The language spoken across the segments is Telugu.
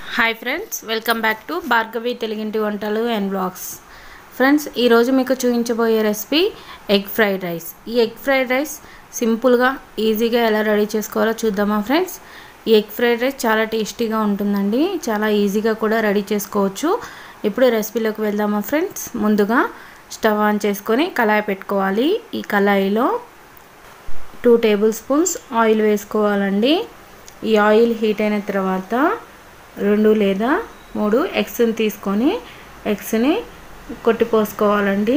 hi friends welcome back to Bhargavi తెలుగింటి వంటలు అండ్ బ్లాగ్స్ ఫ్రెండ్స్ ఈరోజు మీకు చూపించబోయే రెసిపీ ఎగ్ ఫ్రైడ్ రైస్ ఈ ఎగ్ ఫ్రైడ్ రైస్ సింపుల్గా ఈజీగా ఎలా రెడీ చేసుకోవాలో చూద్దామా ఫ్రెండ్స్ ఈ ఎగ్ ఫ్రైడ్ రైస్ చాలా టేస్టీగా ఉంటుందండి చాలా ఈజీగా కూడా రెడీ చేసుకోవచ్చు ఇప్పుడు రెసిపీలోకి వెళ్దామా ఫ్రెండ్స్ ముందుగా స్టవ్ ఆన్ చేసుకొని కళాయి పెట్టుకోవాలి ఈ కళాయిలో టూ టేబుల్ స్పూన్స్ ఆయిల్ వేసుకోవాలండి ఈ ఆయిల్ హీట్ అయిన తర్వాత రెండు లేదా మూడు ఎగ్స్ని తీసుకొని ఎగ్స్ని కొట్టిపోసుకోవాలండి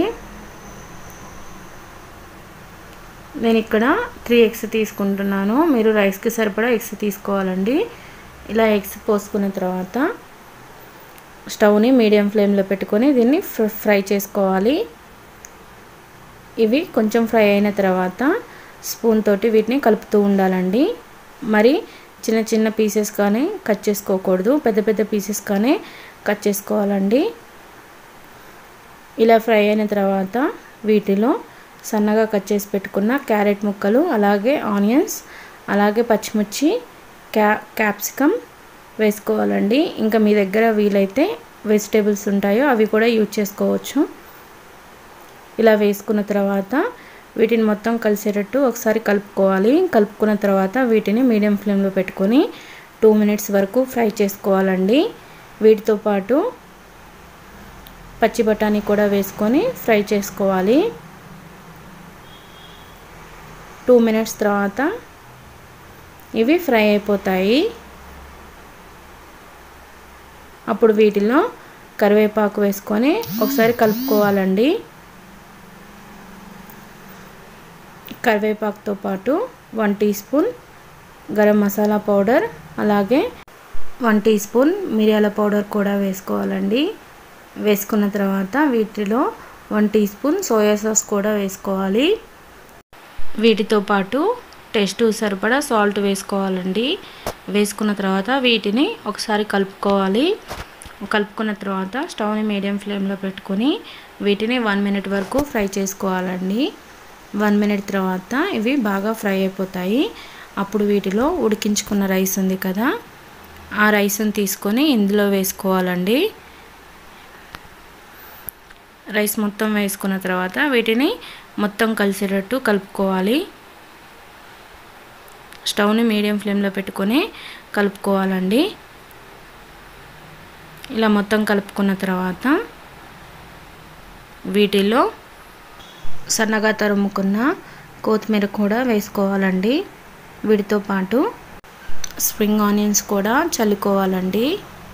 నేను ఇక్కడ త్రీ ఎగ్స్ తీసుకుంటున్నాను మీరు రైస్కి సరిపడా ఎగ్స్ తీసుకోవాలండి ఇలా ఎగ్స్ పోసుకున్న తర్వాత స్టవ్ని మీడియం ఫ్లేమ్లో పెట్టుకొని దీన్ని ఫ్రై చేసుకోవాలి ఇవి కొంచెం ఫ్రై అయిన తర్వాత స్పూన్ తోటి వీటిని కలుపుతూ ఉండాలండి మరి చిన్న చిన్న పీసెస్ కానీ కట్ చేసుకోకూడదు పెద్ద పెద్ద పీసెస్ కానీ కట్ చేసుకోవాలండి ఇలా ఫ్రై అయిన తర్వాత వీటిలో సన్నగా కట్ చేసి పెట్టుకున్న క్యారెట్ ముక్కలు అలాగే ఆనియన్స్ అలాగే పచ్చిమిర్చి క్యా క్యాప్సికమ్ వేసుకోవాలండి ఇంకా మీ దగ్గర వీలైతే వెజిటేబుల్స్ ఉంటాయో అవి కూడా యూజ్ చేసుకోవచ్చు ఇలా వేసుకున్న తర్వాత వీటిని మొత్తం కలిసేటట్టు ఒకసారి కలుపుకోవాలి కలుపుకున్న తర్వాత వీటిని మీడియం ఫ్లేమ్లో పెట్టుకొని టూ మినిట్స్ వరకు ఫ్రై చేసుకోవాలండి వీటితో పాటు పచ్చి బఠానీ కూడా వేసుకొని ఫ్రై చేసుకోవాలి టూ మినిట్స్ తర్వాత ఇవి ఫ్రై అయిపోతాయి అప్పుడు వీటిలో కరివేపాకు వేసుకొని ఒకసారి కలుపుకోవాలండి కరివేపాకుతో పాటు one teaspoon garam masala powder అలాగే వన్ టీ స్పూన్ మిరియాల పౌడర్ కూడా వేసుకోవాలండి వేసుకున్న తర్వాత వీటిలో one teaspoon soya sauce కూడా వేసుకోవాలి వీటితో పాటు టేస్ట్ సరిపడా సాల్ట్ వేసుకోవాలండి వేసుకున్న తర్వాత వీటిని ఒకసారి కలుపుకోవాలి కలుపుకున్న తర్వాత స్టవ్ని మీడియం ఫ్లేమ్లో పెట్టుకొని వీటిని వన్ మినిట్ వరకు ఫ్రై చేసుకోవాలండి వన్ మినిట్ తర్వాత ఇవి బాగా ఫ్రై అయిపోతాయి అప్పుడు వీటిలో ఉడికించుకున్న రైస్ ఉంది కదా ఆ రైస్ని తీసుకొని ఇందులో వేసుకోవాలండి రైస్ మొత్తం వేసుకున్న తర్వాత వీటిని మొత్తం కలిసేటట్టు కలుపుకోవాలి స్టవ్ని మీడియం ఫ్లేమ్లో పెట్టుకొని కలుపుకోవాలండి ఇలా మొత్తం కలుపుకున్న తర్వాత వీటిలో సన్నగా తరుముకున్న కొత్తిమీర కూడా వేసుకోవాలండి వీటితో పాటు స్ప్రింగ్ ఆనియన్స్ కూడా చల్లుకోవాలండి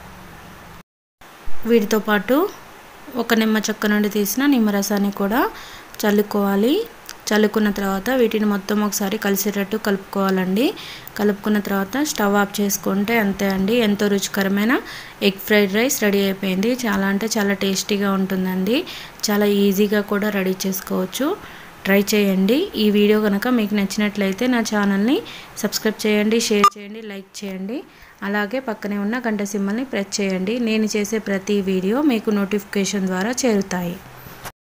వీటితో పాటు ఒక నిమ్మ చెక్క నుండి తీసిన నిమ్మరసాన్ని కూడా చల్లుకోవాలి చల్లుకున్న తర్వాత వీటిని మొత్తం ఒకసారి కలిసేటట్టు కలుపుకోవాలండి కలుపుకున్న తర్వాత స్టవ్ ఆఫ్ చేసుకుంటే అంతే అండి ఎంతో రుచికరమైన ఎగ్ ఫ్రైడ్ రైస్ రెడీ అయిపోయింది చాలా అంటే చాలా టేస్టీగా ఉంటుందండి చాలా ఈజీగా కూడా రెడీ చేసుకోవచ్చు ట్రై చేయండి ఈ వీడియో కనుక మీకు నచ్చినట్లయితే నా ఛానల్ని సబ్స్క్రైబ్ చేయండి షేర్ చేయండి లైక్ చేయండి అలాగే పక్కనే ఉన్న గంట సింబల్ని ప్రెస్ చేయండి నేను చేసే ప్రతి వీడియో మీకు నోటిఫికేషన్ ద్వారా చేరుతాయి